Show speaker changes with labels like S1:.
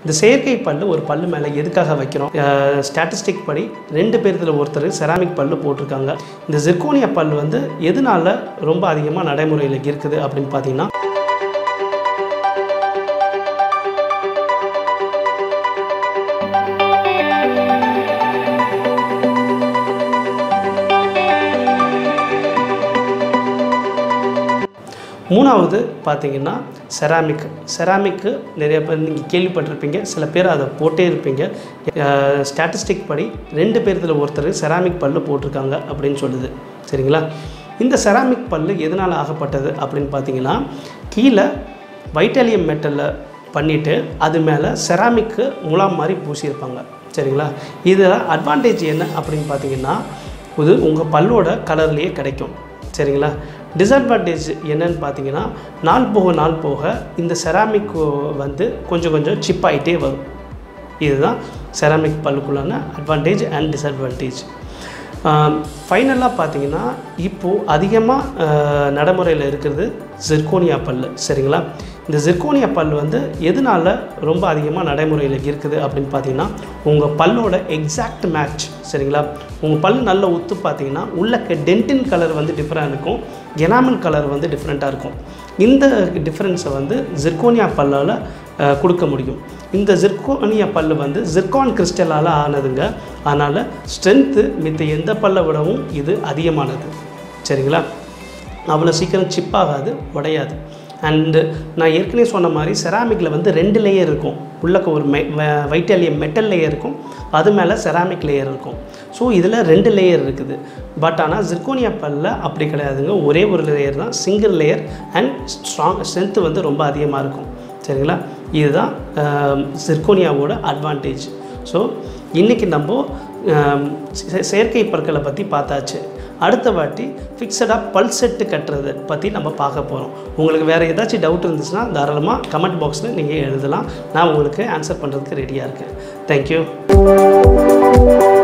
S1: இந்த செயற்கை பல்லு ஒரு பல்லு மேலே எதுக்காக வைக்கிறோம் ஸ்டாட்டிஸ்டிக் படி ரெண்டு பேர்த்தில் ஒருத்தர் செராமிக் பல்லு போட்டிருக்காங்க இந்த ஜிர்கோனியா பல்லு வந்து எதனால ரொம்ப அதிகமாக நடைமுறையில் இருக்குது அப்படின்னு பார்த்தீங்கன்னா மூணாவது பார்த்தீங்கன்னா செராமிக் செராமிக்கு நிறைய பேர் நீங்கள் கேள்விப்பட்டிருப்பீங்க சில பேர் அதை போட்டே இருப்பீங்க ஸ்டாட்டிஸ்டிக் படி ரெண்டு பேர்த்தில் ஒருத்தர் செராமிக் பல்லு போட்டிருக்காங்க அப்படின்னு சொல்லுது சரிங்களா இந்த செராமிக் பல்லு எதனால் ஆகப்பட்டது அப்படின்னு பார்த்தீங்கன்னா கீழே வைட்டாலியம் மெட்டலில் பண்ணிவிட்டு அது மேலே செராமிக்கு முலாம் மாதிரி பூசியிருப்பாங்க சரிங்களா இதில் அட்வான்டேஜ் என்ன அப்படின்னு பார்த்தீங்கன்னா இது உங்கள் பல்லோட கலர்லேயே கிடைக்கும் சரிங்களா டிஸ்அட்வான்டேஜ் என்னன்னு பார்த்தீங்கன்னா நாள் போக நாள் போக இந்த செராமிக் வந்து கொஞ்சம் கொஞ்சம் சிப் ஆகிட்டே வரும் இதுதான் செராமிக் பல்லுக்குள்ளான அட்வான்டேஜ் அண்ட் டிஸ்அட்வான்டேஜ் ஃபைனலாக பார்த்தீங்கன்னா இப்போது அதிகமாக நடைமுறையில் இருக்கிறது ஜிர்கோனியா பல்லு சரிங்களா இந்த ஜிர்கோனியா பல் வந்து எதனால ரொம்ப அதிகமாக நடைமுறையில் இருக்குது அப்படின்னு பார்த்தீங்கன்னா உங்கள் பல்லோட எக்ஸாக்ட் மேட்ச் சரிங்களா உங்கள் பல் நல்ல உத்து பார்த்தீங்கன்னா உள்ள டென்டின் கலர் வந்து டிஃப்ரெண்ட் இருக்கும் எனாமல் கலர் வந்து டிஃப்ரெண்ட்டாக இருக்கும் இந்த டிஃப்ரென்ஸை வந்து ஜிர்கோனியா பல்லால் அஹ், கொடுக்க முடியும் இந்த ஜிர்கோனியா பல்லு வந்து ஜிர்கான் கிறிஸ்டலால் ஆனதுங்க அதனால் ஸ்ட்ரென்த்து மித்த எந்த பல்லை விடவும் இது அதிகமானது சரிங்களா அவ்வளோ சீக்கிரம் சிப் ஆகாது உடையாது அண்டு நான் ஏற்கனவே சொன்ன மாதிரி செராமிக்கில் வந்து ரெண்டு லேயர் இருக்கும் உள்ளக்க ஒரு மெ வைட்டாலியம் மெட்டல் லேயர் இருக்கும் அது மேலே செராமிக் லேயர் இருக்கும் ஸோ இதில் ரெண்டு லேயர் இருக்குது பட் ஆனால் ஜிர்கோனியா பல்ல அப்படி கிடையாதுங்க ஒரே ஒரு லேயர் தான் single layer and strong strength வந்து ரொம்ப அதிகமாக இருக்கும் சரிங்களா இதுதான் ஜிர்கோனியாவோட அட்வான்டேஜ் ஸோ இன்றைக்கி நம்ம ஆம், செ- செயற்கை பற்களை பற்றி பார்த்தாச்சு அடுத்த வாட்டி ஃபிக்ஸடாக பல் செட்டு கட்டுறது பற்றி நம்ம பார்க்க போகிறோம் உங்களுக்கு வேறு ஏதாச்சும் டவுட் இருந்துச்சுன்னா தாராளமாக கமெண்ட் பாக்ஸில் நீங்கள் எழுதலாம் நான் உங்களுக்கு ஆன்சர் பண்ணுறதுக்கு ரெடியாக இருக்கேன் தேங்க்யூ